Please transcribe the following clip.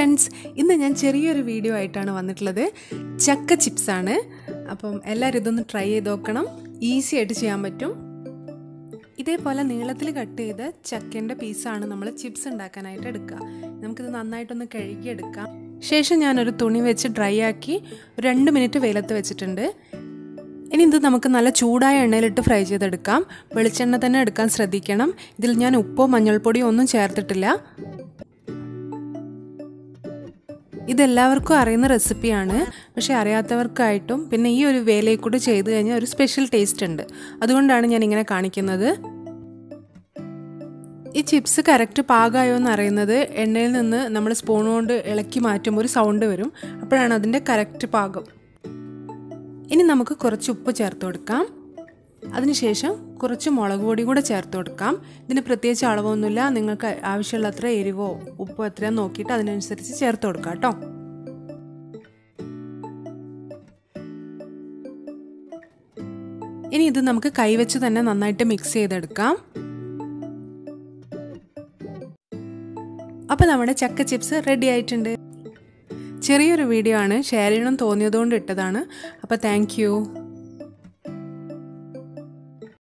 friends ഇന്ന് ഞാൻ ചെറിയൊരു വീഡിയോ ആയിട്ടാണ് വന്നിട്ടുള്ളത് ചക്ക ചിപ്സാണ് അപ്പം എല്ലാവരും ഇതൊന്ന് ട്രൈ ചെയ്ത് നോക്കണം ഈസി ആയിട്ട് ചെയ്യാൻ പറ്റും ഇതേപോലെ നീളത്തിൽ കട്ട് ചെയ്ത ചക്കേൻ്റെ പീസാണ് നമ്മൾ ചിപ്സ് ഉണ്ടാക്കാനായിട്ട് എടുക്കുക നമുക്കിത് നന്നായിട്ടൊന്ന് കഴുകിയെടുക്കാം ശേഷം ഞാനൊരു തുണി വെച്ച് ഡ്രൈ ആക്കി ഒരു രണ്ട് മിനിറ്റ് വെയിലത്ത് വെച്ചിട്ടുണ്ട് ഇനി ഇത് നമുക്ക് നല്ല ചൂടായ എണ്ണയിലിട്ട് ഫ്രൈ ചെയ്തെടുക്കാം വെളിച്ചെണ്ണ തന്നെ എടുക്കാൻ ശ്രദ്ധിക്കണം ഇതിൽ ഞാൻ ഉപ്പോ മഞ്ഞൾപ്പൊടിയോ ഒന്നും ചേർത്തിട്ടില്ല ഇതെല്ലാവർക്കും അറിയുന്ന റെസിപ്പിയാണ് പക്ഷേ അറിയാത്തവർക്കായിട്ടും പിന്നെ ഈ ഒരു വേലയിൽ കൂടി ചെയ്തു കഴിഞ്ഞാൽ ഒരു സ്പെഷ്യൽ ടേസ്റ്റ് ഉണ്ട് അതുകൊണ്ടാണ് ഞാൻ ഇങ്ങനെ കാണിക്കുന്നത് ഈ ചിപ്സ് കറക്റ്റ് പാകമായോ എന്ന് അറിയുന്നത് എണ്ണയിൽ നിന്ന് നമ്മൾ സ്പൂൺ കൊണ്ട് ഇളക്കി മാറ്റുമ്പോൾ ഒരു സൗണ്ട് വരും അപ്പോഴാണ് അതിൻ്റെ കറക്റ്റ് പാകം ഇനി നമുക്ക് കുറച്ച് ഉപ്പ് ചേർത്ത് കൊടുക്കാം അതിനുശേഷം കുറച്ച് മുളക് പൊടി കൂടെ ചേർത്ത് കൊടുക്കാം ഇതിന് പ്രത്യേകിച്ച് അളവൊന്നുമില്ല നിങ്ങൾക്ക് ആവശ്യമുള്ള അത്ര എരിവോ ഉപ്പോ എത്രയോ നോക്കിയിട്ട് അതിനനുസരിച്ച് ചേർത്ത് കൊടുക്കാം കേട്ടോ ഇനി ഇത് നമുക്ക് കൈവച്ച് തന്നെ നന്നായിട്ട് മിക്സ് ചെയ്തെടുക്കാം അപ്പോൾ നമ്മുടെ ചക്ക ചിപ്സ് റെഡി ആയിട്ടുണ്ട് ചെറിയൊരു വീഡിയോ ആണ് ഷെയർ ചെയ്യണം തോന്നിയതുകൊണ്ട് ഇട്ടതാണ് അപ്പോൾ താങ്ക്